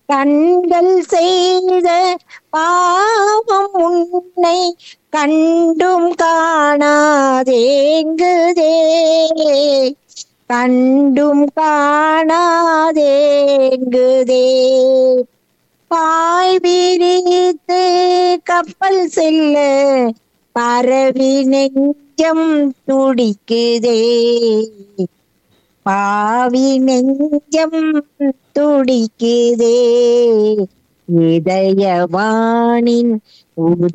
கண்கள் செய்த பாவம் உன்னை கண்டும் காணாதேங்குதே கண்டும் காணாதேங்குதே பாய் விரித்து கப்பல் செல்ல பரவி நெஞ்சம் துடிக்குதே பாவி நெஞ்சம் துடிக்குதே இதயவானின் உத